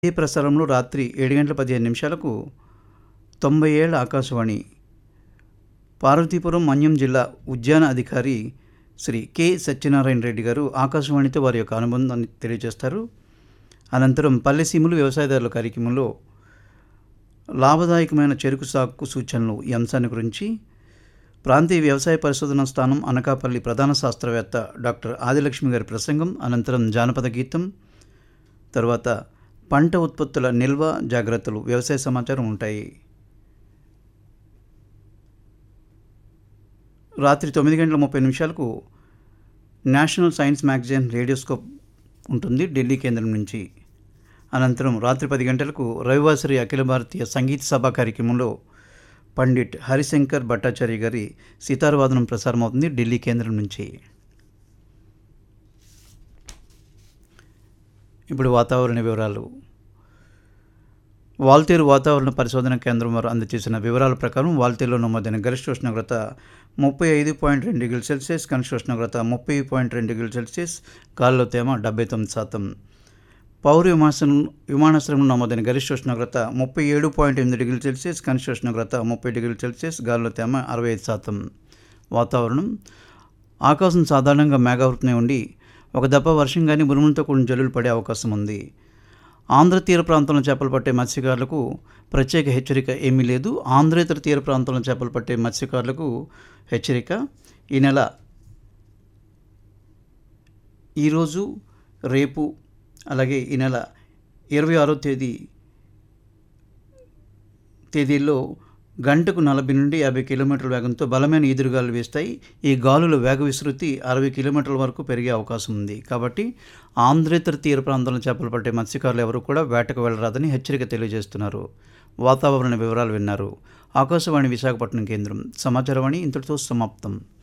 ఈ ప్రసారంలో రాత్రి ఏడు గంటల పదిహేను నిమిషాలకు తొంభై ఏళ్ల ఆకాశవాణి పార్వతీపురం మన్యం జిల్లా ఉద్యాన అధికారి శ్రీ కె సత్యనారాయణ రెడ్డి గారు ఆకాశవాణితో వారి యొక్క అనుబంధాన్ని తెలియజేస్తారు అనంతరం పల్లెసీములు వ్యవసాయదారుల కార్యక్రమంలో లాభదాయకమైన చెరుకు సాగుకు సూచనలు ఈ అంశాన్ని గురించి ప్రాంతీయ వ్యవసాయ పరిశోధనా స్థానం అనకాపల్లి ప్రధాన శాస్త్రవేత్త డాక్టర్ ఆదిలక్ష్మి గారి ప్రసంగం అనంతరం జానపద గీతం తర్వాత పంట ఉత్పత్తుల నిల్వ జాగ్రత్తలు వ్యవసాయ సమాచారం ఉంటాయి రాత్రి తొమ్మిది గంటల ముప్పై నిమిషాలకు నేషనల్ సైన్స్ మ్యాగజైన్ రేడియోస్కోప్ ఉంటుంది ఢిల్లీ కేంద్రం నుంచి అనంతరం రాత్రి పది గంటలకు రవివాసరి అఖిల భారతీయ సంగీత సభ కార్యక్రమంలో పండిట్ హరిశంకర్ భట్టాచార్య గారి సితారవాదనం ప్రసారమవుతుంది ఢిల్లీ కేంద్రం నుంచి ఇప్పుడు వాతావరణ వివరాలు వాల్తేరు వాతావరణ పరిశోధన కేంద్రం వారు అందజేసిన వివరాల ప్రకారం వాల్తేరులో నమోదైన గరిష్ట ఉష్ణోగ్రత ముప్పై ఐదు పాయింట్ రెండు డిగ్రీల సెల్సియస్ కనిష్ట ఉష్ణోగ్రత ముప్పై పాయింట్ రెండు డిగ్రీల సెల్సియస్ గాలిలో తేమ డెబ్బై తొమ్మిది శాతం పౌర విమానం విమానాశ్రయంలో నమోదైన గరిష్ట ఉష్ణోగ్రత ముప్పై ఏడు పాయింట్ ఎనిమిది డిగ్రీల సెల్సియస్ కనిష్ట ఉష్ణోగ్రత ముప్పై డిగ్రీల సెల్సియస్ గాలిలో తేమ అరవై ఐదు శాతం వాతావరణం ఆకాశం సాధారణంగా మేఘావృతమై ఉండి ఒక దప్ప వర్షం కానీ ఉరుములతో కూడిన జల్లులు పడే అవకాశం ఉంది ఆంధ్ర తీర ప్రాంతంలో చేపలు పట్టే మత్స్యకారులకు ప్రత్యేక హెచ్చరిక ఏమీ లేదు ఆంధ్రేతర తీర ప్రాంతంలో చేపలు పట్టే మత్స్యకారులకు హెచ్చరిక ఈ నెల ఈరోజు రేపు అలాగే ఈ నెల ఇరవై ఆరో తేదీ తేదీల్లో గంటకు నలభై నుండి యాభై కిలోమీటర్ల వేగంతో బలమైన ఈదురుగాలు వేస్తాయి ఈ గాలుల వేగ విస్తృతి అరవై కిలోమీటర్ల వరకు పెరిగే అవకాశం ఉంది కాబట్టి ఆంధ్రేతర తీర ప్రాంతంలో చేపలు పట్టే మత్స్యకారులు ఎవరు కూడా వేటకు వెళ్ళరాదని హెచ్చరిక తెలియజేస్తున్నారు వాతావరణ వివరాలు విన్నారు ఆకాశవాణి విశాఖపట్నం కేంద్రం సమాచారవాణి ఇంతటితో సమాప్తం